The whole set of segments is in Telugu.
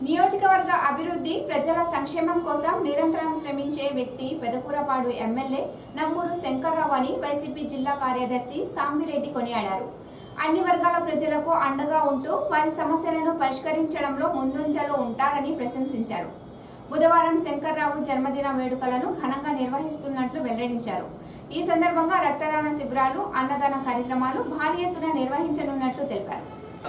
నియోజకవర్గ అభివృద్ధి ప్రజల సంక్షేమం కోసం నిరంతరం శ్రమించే వ్యక్తి పెదకూరపాడు ఎమ్మెల్యే నంబూరు శంకర్రావు అని వైసీపీ జిల్లా కార్యదర్శి సాంబిరెడ్డి కొనియాడారు అన్ని వర్గాల ప్రజలకు అండగా ఉంటూ వారి సమస్యలను పరిష్కరించడంలో ముందంజలో ఉంటారని ప్రశంసించారు బుధవారం శంకర్రావు జన్మదిన వేడుకలను ఘనంగా నిర్వహిస్తున్నట్లు వెల్లడించారు ఈ సందర్భంగా రక్తదాన శిబిరాలు అన్నదాన కార్యక్రమాలు భారీ ఎత్తున నిర్వహించనున్నట్లు తెలిపారు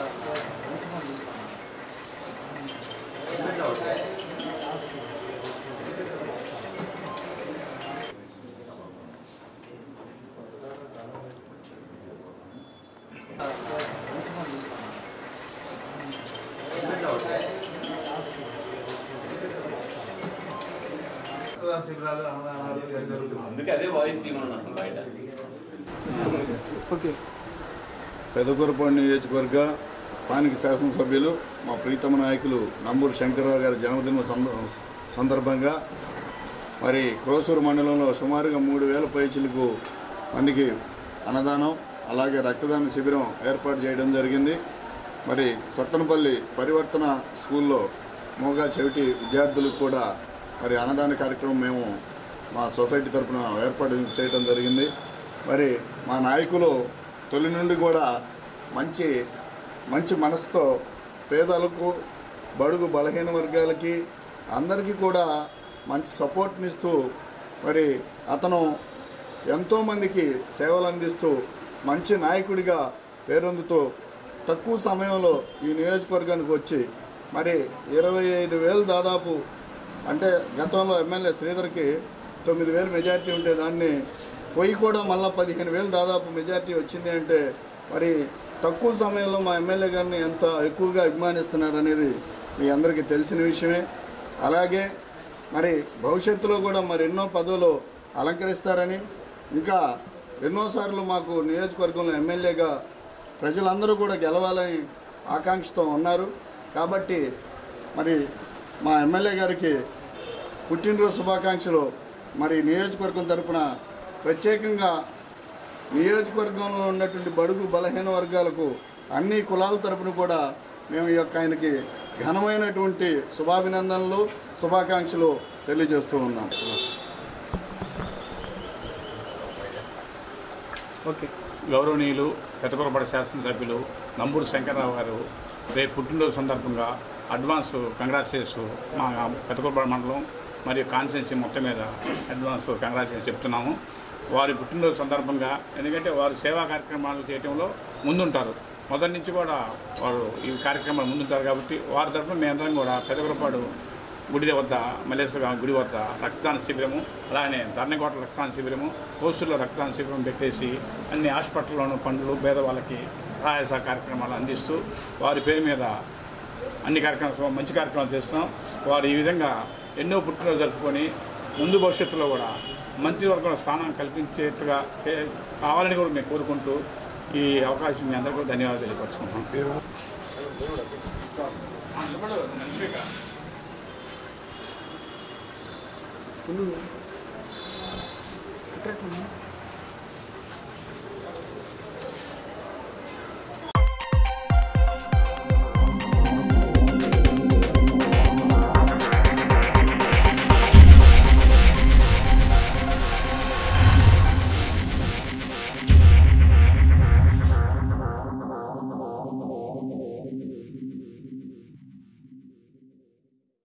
రక్తదాన శిబిరాలు అన్నదానాలు ఇవన్నీ జరుగుతున్నాయి అందుకే అదే వాయిస్ ఇవ్వమన్నాను బయట పెదకూరపాడు నియోజకవర్గ స్థానిక శాసనసభ్యులు మా ప్రీతమ నాయకులు నంబూరు శంకర్రావు గారి జన్మదిన సంద- సందర్భంగా మరి క్రోసూరు మండలంలో సుమారుగా మూడు వేల పైచులకు మందికి అన్నదానం అలాగే రక్తదాన శిబిరం ఏర్పాటు చేయడం జరిగింది మరి సత్తనపల్లి పరివర్తన స్కూల్లో మోగా చెవిటి విద్యార్థులకు కూడా మరి అన్నదాన కార్యక్రమం మేము మా సొసైటీ తరఫున ఏర్పాటు చేయడం జరిగింది మరి మా నాయకులు తొలి నుండి కూడా మంచి మంచి మనసుతో పేదలకు బడుగు బలహీన వర్గాలకి అందరికీ కూడా మంచి సపోర్ట్నిస్తూ మరి అతను ఎంతోమందికి సేవలు అందిస్తూ మంచి నాయకుడిగా పేరొందుతూ తక్కువ సమయంలో ఈ నియోజకవర్గానికి వచ్చి మరి ఇరవై ఐదు వేలు దాదాపు అంటే గతంలో ఎమ్మెల్యే శ్రీధర్కి తొమ్మిది వేలు మెజార్టీ ఉంటే దాన్ని పోయి కూడా మళ్ళీ పదిహేను వేలు దాదాపు మెజార్టీ వచ్చింది అంటే మరి తక్కువ సమయంలో మా ఎమ్మెల్యే గారిని ఎంత ఎక్కువగా అభిమానిస్తున్నారు అనేది మీ అందరికీ తెలిసిన విషయమే అలాగే మరి భవిష్యత్తులో కూడా మరి ఎన్నో పదవులు అలంకరిస్తారని ఇంకా ఎన్నోసార్లు మాకు నియోజకవర్గంలో ఎమ్మెల్యేగా ప్రజలందరూ కూడా గెలవాలని ఆకాంక్షతో ఉన్నారు కాబట్టి మరి మా ఎమ్మెల్యే గారికి పుట్టినరోజు శుభాకాంక్షలు మరి నియోజకవర్గం తరపున ప్రత్యేకంగా నియోజకవర్గంలో ఉన్నటువంటి బడుగు బలహీన వర్గాలకు అన్ని కులాల తరపున కూడా మేము ఈ యొక్క ఆయనకి ఘనమైనటువంటి శుభాభినందనలు శుభాకాంక్షలు తెలియజేస్తూ ఉన్నాం ఓకే గౌరవనీయులు పెద్దకొరపడి శాసనసభ్యులు నంబూరు శంకర్రావు గారు రేపు పుట్టినరోజు సందర్భంగా అడ్వాన్స్ కంగ్రాచులేట్స్ మా పెద్దకొరపడి మండలం మరియు కాన్స్టిట్యున్సీ మొత్తం మీద అడ్వాన్స్ కంగ్రాచులేట్స్ చెప్తున్నాము వారి పుట్టినరోజు సందర్భంగా ఎందుకంటే వారు సేవా కార్యక్రమాలు చేయడంలో ముందుంటారు మొదటి నుంచి కూడా వారు ఈ కార్యక్రమాలు ముందుంటారు కాబట్టి వారి తరఫున మేమందరం కూడా పెద్దకొరపాడు గుడి వద్ద మల్లేశ్వర గుడి వద్ద రక్తదాన శిబిరము అలానే ధర్నకోట రక్తదాన శిబిరము కోసూరులో రక్తదాన శిబిరం పెట్టేసి అన్ని హాస్పిటల్లోనూ పండ్లు పేదవాళ్ళకి సహాయ సహ కార్యక్రమాలు అందిస్తూ వారి పేరు మీద అన్ని కార్యక్రమాలు మంచి కార్యక్రమాలు చేస్తున్నాం వారు ఈ విధంగా ఎన్నో పుట్టినరోజు జరుపుకొని ముందు భవిష్యత్తులో కూడా మంత్రివర్గంలో స్థానం కల్పించేట్టుగా చే- కావాలని కూడా మేము కోరుకుంటూ ఈ అవకాశం మీ అందరికీ కూడా ధన్యవాదాలు తెలియపరుచుకుంటున్నాం ముందు